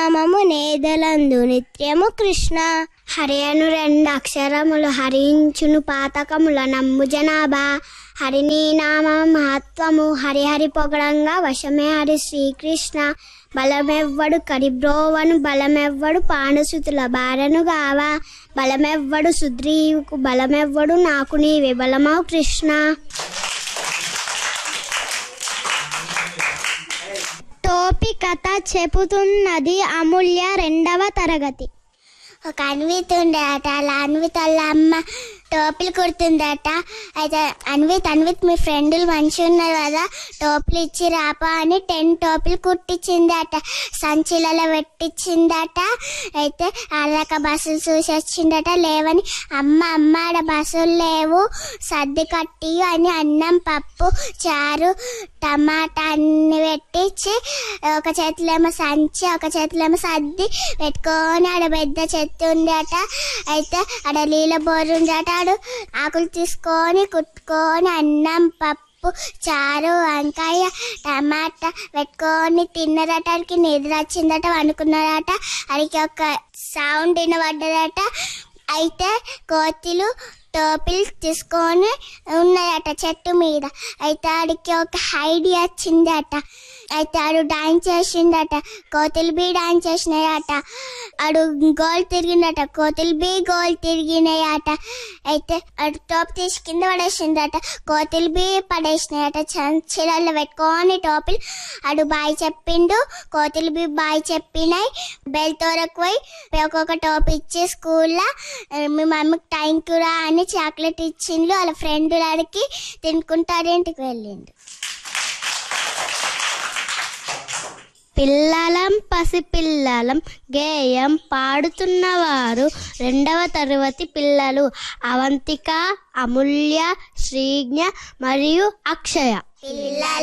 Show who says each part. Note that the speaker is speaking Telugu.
Speaker 1: నామము నేదలందు నిత్యము కృష్ణ
Speaker 2: హరి అను రెండు అక్షరములు హరించును పాతకముల నమ్ము జనాభా హరిని నామ మహత్వము హరిహరి పొగడంగా వశమే హరి శ్రీకృష్ణ బలమెవ్వడు కరిబ్రోవను బలమెవ్వడు పాండుసుతుల బారను గావా బలమెవ్వడు సుగ్రీవుకు బలమెవ్వడు నాకు నీవే బలమవు కృష్ణ
Speaker 1: టోపి కథ చెబుతున్నది అమూల్య రెండవ తరగతి
Speaker 2: ఒక అన్విత్ ఉండేట అలా అన్విత్ వాళ్ళ అమ్మ టోపులు కుడుతుందట అయితే అన్విత్ అన్విత్ మీ ఫ్రెండ్లు మంచిగా ఉన్నారు కదా టోపులు ఇచ్చి రాపా అని టెన్ టోపులు కుట్టించిందట సంచిలలో పెట్టించిందట అయితే అలాక బస్సులు చూసి వచ్చిందట లేవని అమ్మ అమ్మ ఆడ బస్సులు లేవు సర్ది కట్టి అని అన్నం పప్పు చారు టమాటా అన్ని పెట్టించి ఒక చేతిలో సంచి ఒక చేతిలో సర్ది పెట్టుకొని ఆడ పెద్ద చెట్టు ఉందట అయితే ఆడ నీళ్ళ బోరు ఉందట ఆడు ఆకులు తీసుకొని కుట్టుకొని అన్నం పప్పు చారు వంకాయ టమాటా పెట్టుకొని తిన్నదట ఆడికి నిద్ర వచ్చిందట అనుకున్నాడట ఆడికి ఒక సౌండ్ వినబడ్డదట అయితే కోతిలు టోపిల్ తీసుకొని ఉన్నాయట చెట్టు మీద అయితే ఆడికి ఒక ఐడియా వచ్చిందట అయితే ఆడు డాన్స్ చేసిందట కోతులు బి డాన్స్ చేసినాయట ఆడు గోల్ తిరిగిందట కోతులు బి గోల్ తిరిగినాయట అయితే ఆడు టోప్ తీసి కింద పడేసిందట కోతులు బి పడేసినాయట చీరల్లో పెట్టుకొని టోపులు ఆడు బాయ్ చెప్పిండు కోతులు బి బాయ్ చెప్పినాయి బెల్ తోరకు పోయి ఒక్కొక్క టోప్ ఇచ్చి స్కూల్లో మీ మమ్మీకి థ్యాంక్ రా అని చాక్లెట్ ఇచ్చిండు వాళ్ళ ఫ్రెండ్ అడిగి తినుకుంటారు ఇంటికి వెళ్ళిండు
Speaker 1: పిల్లలం పసిపిల్లలం గేయం పాడుతున్నవారు రెండవ తరగతి పిల్లలు అవంతిక అమూల్య శ్రీజ్ఞ మరియు అక్షయ
Speaker 2: పిల్లల